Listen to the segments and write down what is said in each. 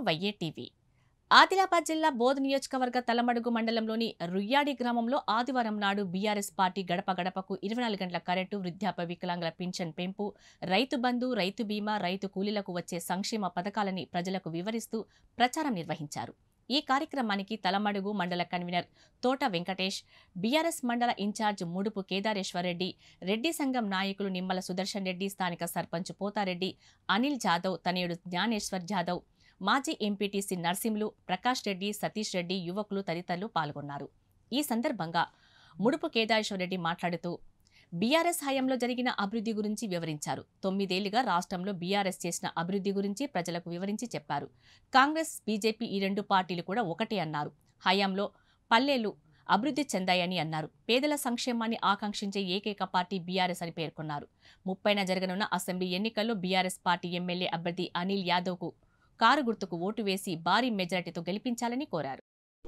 వైఏ TV Adilabad జిల్లా బోధ్ నియోజకవర్గ తలమడుగు మండలంలోని రుయ్యాడి గ్రామంలో ఆదివారం నాడు బీఆర్ఎస్ పార్టీ గడప గడపకు ఇరవై నాలుగు గంటల కరెంటు వృద్ధాప్య వికలాంగుల పింఛన్ పెంపు రైతు బంధు రైతు బీమా రైతు కూలీలకు వచ్చే సంక్షేమ పథకాలని ప్రజలకు వివరిస్తూ ప్రచారం నిర్వహించారు ఈ కార్యక్రమానికి తలమడుగు మండల కన్వీనర్ తోట వెంకటేష్ బీఆర్ఎస్ మండల ఇన్ఛార్జ్ ముడుపు కేదారేశ్వర్ రెడ్డి రెడ్డి సంఘం నాయకులు నిమ్మల సుదర్శన్ రెడ్డి స్థానిక సర్పంచ్ పోతారెడ్డి అనిల్ జాదవ్ తనయుడు జ్ఞానేశ్వర్ జాదవ్ మాజీ ఎంపీటీసీ నర్సింలు ప్రకాష్ రెడ్డి సతీష్ రెడ్డి యువకులు తదితరులు పాల్గొన్నారు ఈ సందర్భంగా ముడుపు కేదారేశ్వర్ రెడ్డి మాట్లాడుతూ బీఆర్ఎస్ హయాంలో జరిగిన అభివృద్ధి గురించి వివరించారు తొమ్మిదేళ్లుగా రాష్ట్రంలో బీఆర్ఎస్ చేసిన అభివృద్ధి గురించి ప్రజలకు వివరించి చెప్పారు కాంగ్రెస్ బీజేపీ ఈ రెండు పార్టీలు కూడా ఒకటే అన్నారు హయాంలో పల్లెలు అభివృద్ధి చెందాయని అన్నారు పేదల సంక్షేమాన్ని ఆకాంక్షించే ఏకైక పార్టీ బీఆర్ఎస్ అని పేర్కొన్నారు ముప్పైన జరగనున్న అసెంబ్లీ ఎన్నికల్లో బీఆర్ఎస్ పార్టీ ఎమ్మెల్యే అభ్యర్థి అనిల్ యాదవ్కు కారు గుర్తుకు ఓటు వేసి భారీ మెజారిటీతో గెలిపించాలని కోరారు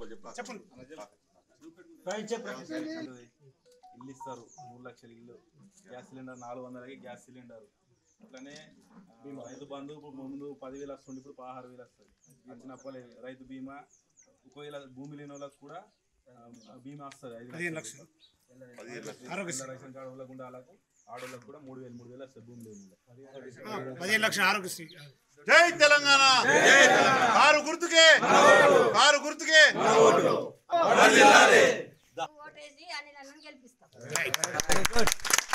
ఇల్లు ఇస్తారు మూడు లక్షల ఇల్లు గ్యాస్ సిలిండర్ నాలుగు వందలకి గ్యాస్ సిలిండర్ అట్లనే ఆ, రైతు బంధు ఇప్పుడు ముందు పదివేలు వస్తుంది ఇప్పుడు పదహారు వేలు వస్తుంది వచ్చినప్పుడే రైతు బీమా ఒకవేళ భూమి లేని వాళ్ళకి కూడా ఆ, బీమా వస్తుంది ఐదు పదిహేను లక్షలు లక్షలు ఆరోగ్యశ్రీ. రేషన్ కార్డు వాళ్ళకు ఉండే వాళ్ళకు ఆడవాళ్ళకు కూడా మూడు వేలు మూడు వేలు వస్తుంది భూమి లేని వాళ్ళకి. ఆ, పదిహేను లక్షల ఆరోగ్యశ్రీ జై తెలంగాణ కారు గుర్తుకే కారు గుర్తుకే ఓటేసి అని నన్ను గెలిపిస్తాం